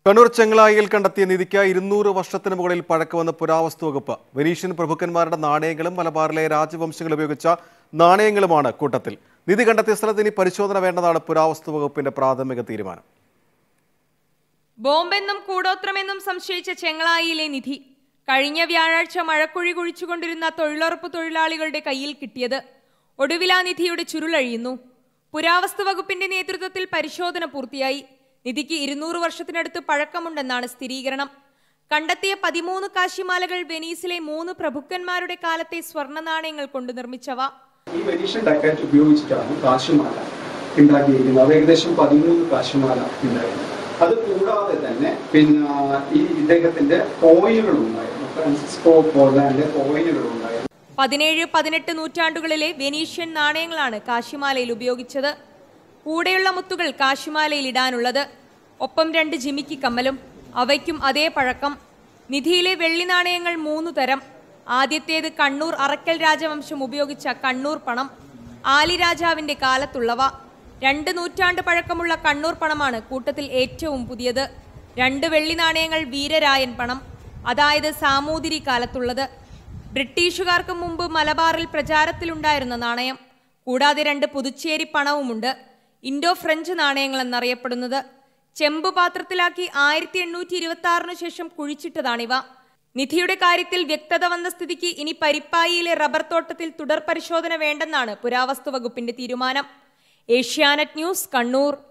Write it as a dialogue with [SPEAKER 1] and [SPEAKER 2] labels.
[SPEAKER 1] കണ്ണൂർ ചെങ്ങളായിൽ കണ്ടെത്തിയ നിധിക്ക് ഇരുന്നൂറ് വർഷത്തിന് മുകളിൽ പഴക്കമെന്ന് പുരാവസ്തു വകുപ്പ് വെനീഷ്യൻ പ്രഭുക്കന്മാരുടെ നാണയങ്ങളും മലബാറിലെ രാജവംശങ്ങൾ ഉപയോഗിച്ച നാണയങ്ങളുമാണ് കൂട്ടത്തിൽ നിധി കണ്ടെത്തിയ സ്ഥലത്ത് ഇനി പരിശോധന വേണ്ടതാണ് പുരാവസ്തു വകുപ്പിന്റെ പ്രാഥമിക തീരുമാനം
[SPEAKER 2] ബോംബെന്നും കൂടോത്രമെന്നും സംശയിച്ച ചെങ്ങളായിയിലെ നിധി കഴിഞ്ഞ വ്യാഴാഴ്ച മഴക്കുഴി കുഴിച്ചുകൊണ്ടിരുന്ന തൊഴിലുറപ്പ് തൊഴിലാളികളുടെ കയ്യിൽ കിട്ടിയത് ഒടുവിൽ ആ നിധിയുടെ ചുരുളഴിയുന്നു പുരാവസ്തു വകുപ്പിന്റെ നേതൃത്വത്തിൽ പരിശോധന പൂർത്തിയായി നിധിക്ക് ഇരുന്നൂറ് വർഷത്തിനടുത്ത് പഴക്കമുണ്ടെന്നാണ് സ്ഥിരീകരണം കണ്ടെത്തിയ പതിമൂന്ന് കാശിമാലകൾ വെനീസിലെ മൂന്ന് പ്രഭുക്കന്മാരുടെ കാലത്തെ സ്വർണ്ണ നാണയങ്ങൾ കൊണ്ട് നിർമ്മിച്ചവ
[SPEAKER 3] ഈ വെനീഷ്യൻ ഡക്കാറ്റ് ഉപയോഗിച്ചിട്ടാണ് കാശുമാല ഉണ്ടാക്കിയിരിക്കുന്നത് അത് ഏകദേശം പതിമൂന്ന് കാശുമാല ഉണ്ടായിരുന്നു അത് കൂടാതെ തന്നെ പിന്നെ ഈ ഇദ്ദേഹത്തിന്റെ കോയിനുകൾ ഉണ്ടായിരുന്നു ഫ്രാൻസിസ്കോ പോർലാൻഡിലെ കോയിനുകൾ ഉണ്ടായിരുന്നു
[SPEAKER 2] പതിനേഴ് പതിനെട്ട് നൂറ്റാണ്ടുകളിലെ വെനീഷ്യൻ നാണയങ്ങളാണ് കാശിമാലയിൽ ഉപയോഗിച്ചത് കൂടെയുള്ള മുത്തുകൾ കാശിമാലയിൽ ഇടാനുള്ളത് ഒപ്പം രണ്ട് ജിമിക്കി കമ്മലും അവയ്ക്കും അതേ പഴക്കം നിധിയിലെ വെള്ളി നാണയങ്ങൾ മൂന്നു തരം ആദ്യത്തേത് കണ്ണൂർ അറക്കൽ രാജവംശം ഉപയോഗിച്ച കണ്ണൂർ പണം ആലി രാജാവിന്റെ കാലത്തുള്ളവ രണ്ട് നൂറ്റാണ്ട് പഴക്കമുള്ള കണ്ണൂർ പണമാണ് കൂട്ടത്തിൽ ഏറ്റവും പുതിയത് രണ്ട് വെള്ളി നാണയങ്ങൾ വീരരായൻ പണം അതായത് സാമൂതിരി കാലത്തുള്ളത് ബ്രിട്ടീഷുകാർക്ക് മുമ്പ് മലബാറിൽ പ്രചാരത്തിലുണ്ടായിരുന്ന നാണയം കൂടാതെ രണ്ട് പുതുച്ചേരി പണവുമുണ്ട് ഇൻഡോ ഫ്രഞ്ച് നാണയങ്ങൾ എന്നറിയപ്പെടുന്നത് ചെമ്പ് പാത്രത്തിലാക്കി ആയിരത്തി എണ്ണൂറ്റി ഇരുപത്തി ആറിനു ശേഷം കുഴിച്ചിട്ടതാണിവ നിധിയുടെ കാര്യത്തിൽ വ്യക്തത വന്ന സ്ഥിതിക്ക് ഇനി പരിപ്പായിയിലെ റബ്ബർ തോട്ടത്തിൽ തുടർ പരിശോധന വേണ്ടെന്നാണ് പുരാവസ്തു വകുപ്പിന്റെ തീരുമാനം ഏഷ്യാനെറ്റ് ന്യൂസ് കണ്ണൂർ